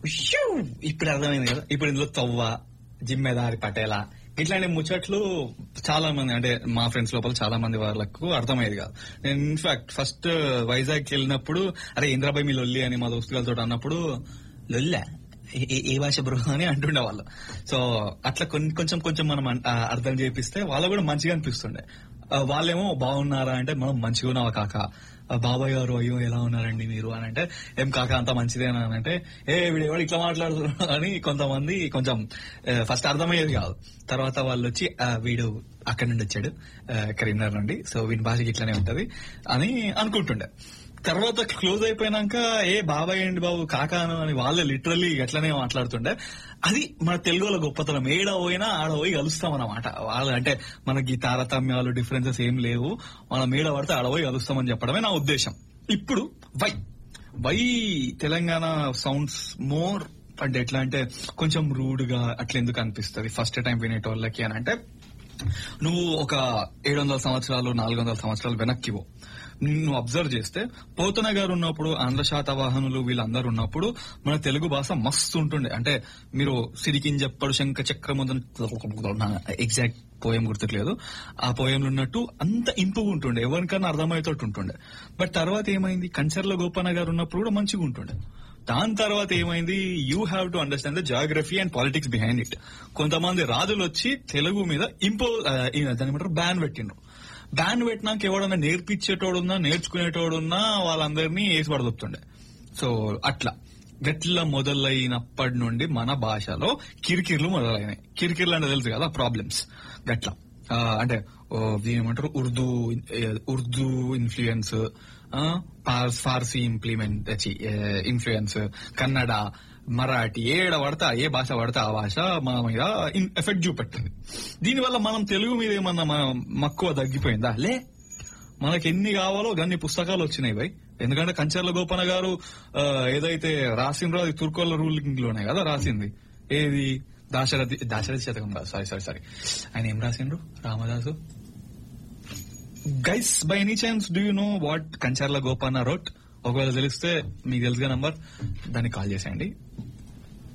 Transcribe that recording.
ఉష్యూ! ఇప్పుడు అర్థమైంది కదా ఇప్పుడు ఇందులో తవ్వ జిమ్మెదారి పటేలా ఇట్లాంటి ముచ్చట్లు చాలా మంది అంటే మా ఫ్రెండ్స్ లోపల చాలా మంది వాళ్ళకు అర్థమయ్యేది కాదు నేను ఇన్ఫాక్ట్ ఫస్ట్ వైజాగ్ వెళ్ళినప్పుడు అరే ఇంద్రాబాయ్ మీ లొల్లి అని మా దోస్తులతో అన్నప్పుడు లొల్లా ఏ- ఏ- ఏ భాష బ్రో అని అంటుండే వాళ్ళు సో అట్లా కొన్ని కొంచెం కొంచెం మనం అన్- ఆ, అర్థం చేపిస్తే వాళ్ళు కూడా మంచిగా అనిపిస్తుండే ఆ, వాళ్ళేమో బాగున్నారా అంటే మనం మంచిగా ఉన్నావా కాక ఆ, బాబాయ్ గారు అయ్యో ఎలా ఉన్నారండి మీరు అని అంటే ఏం కాక అంత మంచిదేనా అని అంటే ఏ వీడు ఎవడు ఇట్లా మాట్లాడుతున్నాడు అని కొంతమంది కొంచెం ఫస్ట్ అర్థమయ్యేది కాదు తర్వాత వాళ్ళు వచ్చి "ఆ, వీడు అక్కడి నుండి వచ్చాడు ఆ, కరీంనగర్ నుండి సో వీడి భాషకి ఇట్లానే ఉంటది అని అనుకుంటుండే తర్వాత క్లోజ్ అయిపోయినాక ఏ బాబాయ్ అండి బాబు కాకాను అని వాళ్ళే లిటరల్లీ ఎట్లనే మాట్లాడుతుండే అది మన తెలుగులో గొప్పతనం ఏడ పోయినా ఆడ పోయి కలుస్తాం అన్నమాట వాళ్ళు అంటే మనకి తారతమ్యాలు డిఫరెన్సెస్ ఏం లేవు మనం ఏడ పడితే ఆడ పోయి కలుస్తామని చెప్పడమే నా ఉద్దేశం ఇప్పుడు why why Telangana sounds more అంటే ఎట్లా అంటే కొంచెం రూడ్ గా అట్లా ఎందుకు అనిపిస్తుంది ఫస్ట్ టైం వినేటోళ్ళకి అని అంటే నువ్వు ఒక ఏడు వందల సంవత్సరాలు నాలుగు వందల సంవత్సరాలు వెనక్కి పో నువ్వు అబ్జర్వ్ చేస్తే పోతన గారు ఉన్నప్పుడు ఆంధ్ర శాతవాహనులు వీళ్ళందరూ ఉన్నప్పుడు మన తెలుగు భాష మస్తు ఉంటుండే అంటే మీరు సిరికింజప్పడు శంఖ చక్రముదన్ ఎగ్జాక్ట్ పోయం గుర్తులేదు ఆ పోయంలో ఉన్నట్టు అంత ఇంపుగా ఉంటుండే ఎవరికన్నా అర్థమయ్యేటట్టు ఉంటుండే బట్ తర్వాత ఏమైంది కంచర్ల గోపన్న గారు ఉన్నప్పుడు కూడా మంచిగా ఉంటుండే దాని తర్వాత ఏమైంది you have to understand the geography and politics behind it కొంతమంది రాజులు వచ్చి తెలుగు మీద ఇంపో ఆ, ఈ- దాని ఏమంటారు బ్యాన్ పెట్టిండ్రు బ్యాన్ పెట్టినాక ఎవడన్నా నేర్పించేటోడున్నా నేర్చుకునేటోడున్నా వాళ్ళందరినీ వేసి పడదొప్పుతుండే సో అట్లా గట్ల మొదలైనప్పటి నుండి మన భాషలో కిరికిర్లు మొదలైనాయి కిరికిర్లు అంటే తెలుసు కదా ప్రాబ్లమ్స్ గట్ల ఆ, అంటే ఓ, దీని ఏమంటారు ఉర్దూ ఏ, Urdu influence Farsi implement influence Kannada Marathi ఏడ పడతా ఏ భాష పడతా ఆ భాష మన మీద ఎఫెక్ట్ చూపెట్టింది దీనివల్ల మనం తెలుగు మీద ఏమన్నా మన మక్కువ తగ్గిపోయిందా లే మనకి ఎన్ని కావాలో గన్ని పుస్తకాలు వచ్చినాయి భయ్ ఎందుకంటే కంచర్ల గోపన్న గారు ఆ, ఏదైతే రాసిండ్రో అది తుర్కోళ్ళ రూలింగ్ లోనే కదా రాసింది ఏది దాశరథి దాశరథి శతకం కాదు సారీ సారీ సారీ ఆయన ఏం రాసిండ్రు Ramadasu guys by any chance do you know what Kancharla Gopanna wrote ఒకవేళ తెలిస్తే మీకు తెలుసుగా నంబర్ దాన్ని కాల్ చేసేయండి